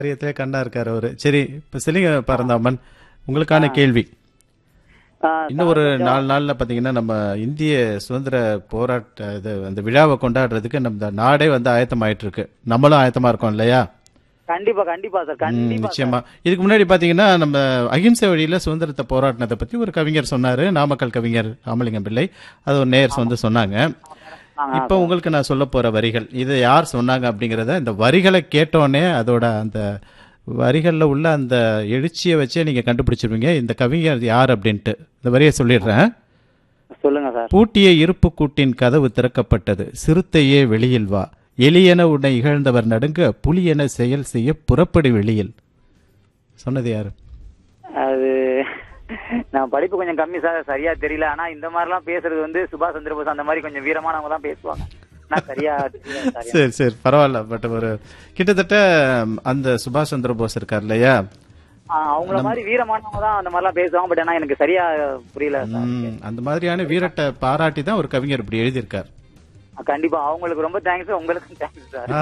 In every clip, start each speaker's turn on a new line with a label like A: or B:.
A: காரியத்திலே கண்ணா இருக்காரு அவரு சரி இப்ப சிலிங்க பரந்தாமன் உங்களுக்கான கேள்வி
B: ஆ,
A: இன்னும் ஒரு நாலு நாள்ல பாத்தீங்கன்னா நம்ம இந்திய சுதந்திர போராட்ட இது அந்த விழாவை கொண்டாடுறதுக்கு நம்ம நாடே வந்து ஆயத்தமாயிட்டு இருக்கு நம்மளும் ஆயத்தமா இருக்கோம் இல்லையா
B: கண்டிப்பா கண்டிப்பா சார்
A: ம்,
B: கண்டிப்பா
A: நிச்சயமா இதுக்கு முன்னாடி பாத்தீங்கன்னா நம்ம அகிம்சை வழியில சுதந்திரத்தை போராட்டினதை பத்தி ஒரு கவிஞர் சொன்னாரு நாமக்கல் கவிஞர் ராமலிங்கம் பிள்ளை அது ஒரு நேயர் வந்து சொன்னாங்க
B: ஆ,
A: இப்போ உங்களுக்கு நான் சொல்ல போற வரிகள் இதை யார் சொன்னாங்க அப்படிங்கறத இந்த வரிகளை கேட்டோன்னே அதோட அந்த வரிகள்ல உள்ள அந்த எழுச்சியை வச்சே நீங்க கண்டுபிடிச்சிருவீங்க இந்த கவிஞர் யார் அப்படின்ட்டு இந்த வரியை சொல்லிடுறேன்
B: சொல்லுங்க சார்
A: பூட்டிய இருப்பு கூட்டின் கதவு திறக்கப்பட்டது சிறுத்தையே வெளியில் வா எலியென உன்னை இகழ்ந்தவர் நடுங்க புலியென செயல் செய்ய புறப்படு வெளியில் சொன்னது யாரு
B: அது நான் படிப்பு கொஞ்சம் கம்மி சார் சரியா தெரியல ஆனா இந்த மாதிரிலாம் பேசுறது வந்து சுபாஷ் சந்திர போஸ் அந்த மாதிரி கொஞ்சம் வீரமானவங்க தான் பேசுவாங்க நான் சரியா தெரியல சார்
A: சரி சரி பரவாயில்ல பட் ஒரு கிட்டத்தட்ட அந்த சுபாஷ் சந்திர போஸ் இருக்கார் இல்லையா
B: ஆ, அவங்கள மாதிரி வீரமானவங்க தான் அந்த மாதிரிலாம் பேசுவாங்க பட் ஆனா எனக்கு சரியா புரியல சார்
A: ம், அந்த மாதிரியான வீரத்தை பாராட்டி தான் ஒரு கவிஞர் இப்படி எழுதியிருக்கார்
B: கண்டிப்பா அவங்களுக்கு ரொம்ப தேங்க்ஸ் உங்களுக்கும் தேங்க்ஸ் சார்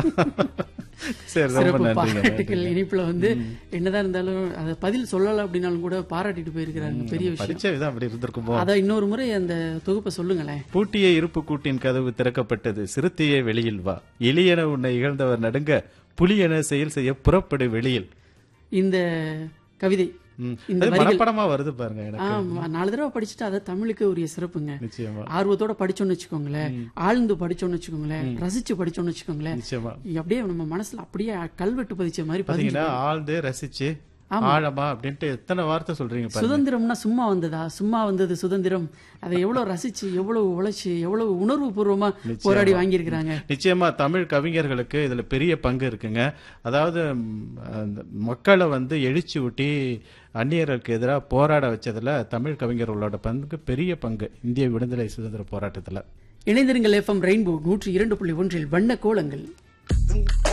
A: சரி ரொம்ப
C: சிறப்பு
A: நன்றிங்க
C: பாராட்டுகள் இனிப்புல வந்து என்னதான் இருந்தாலும் அதை பதில் சொல்லல அப்படின்னாலும் கூட பாராட்டிட்டு போயிருக்கிறாங்க பெரிய விஷயம்
A: படிச்ச விதம் அப்படி இருந்திருக்குமோ
C: அதான் இன்னொரு முறை அந்த தொகுப்பை சொல்லுங்களேன்
A: பூட்டிய இருப்பு கூட்டின் கதவு திறக்கப்பட்டது சிறுத்தையே வெளியில் வா எலியென உன்னை இகழ்ந்தவர் நடுங்க புலியென செயல் செய்ய புறப்படு வெளியில்
C: இந்த கவிதை
A: ம்,
C: இந்த
A: அது
C: வரிகள்
A: மனப்படமா வருது பாருங்க எனக்கு
C: ஆமா நாலு தடவை படிச்சுட்டு அதை தமிழுக்கு உரிய சிறப்புங்க
A: நிச்சயமா
C: ஆர்வத்தோட படிச்சோம்னு வச்சுக்கோங்களேன் ஆழ்ந்து படிச்சோம்னு வச்சுக்கோங்களேன் ரசிச்சு படிச்சோம்னு வச்சுக்கோங்களேன்
A: நிச்சயமா
C: அப்படியே நம்ம மனசுல அப்படியே கல்வெட்டு பதிச்ச மாதிரி பதிஞ்சு
A: பாத்தீங்கன்னா ஆழ்ந்து ரசிச்சு ஆழமா அப்படின்ட்டு எத்தனை வார்த்தை சொல்றீங்க பாருங்க
C: சுதந்திரம்னா சும்மா வந்ததா சும்மா வந்தது சுதந்திரம் அதை எவ்வளவு ரசிச்சு எவ்வளவு உழைச்சு எவ்வளவு உணர்வு பூர்வமா போராடி வாங்கியிருக்கிறாங்க
A: நிச்சயமா தமிழ் கவிஞர்களுக்கு இதுல பெரிய பங்கு இருக்குங்க அதாவது ம், அந்த மக்களை வந்து எழுச்சி ஊட்டி அந்நியர்களுக்கு எதிராக போராட வச்சதுல தமிழ் கவிஞர்களோட பங்கு பெரிய பங்கு இந்திய விடுதலை சுதந்திர போராட்டத்துல
C: இணைந்திருங்கள் எஃப்எம் ரெயின்போ நூற்றி இரண்டு புள்ளி ஒன்றில் வண்ண கோலங்கள்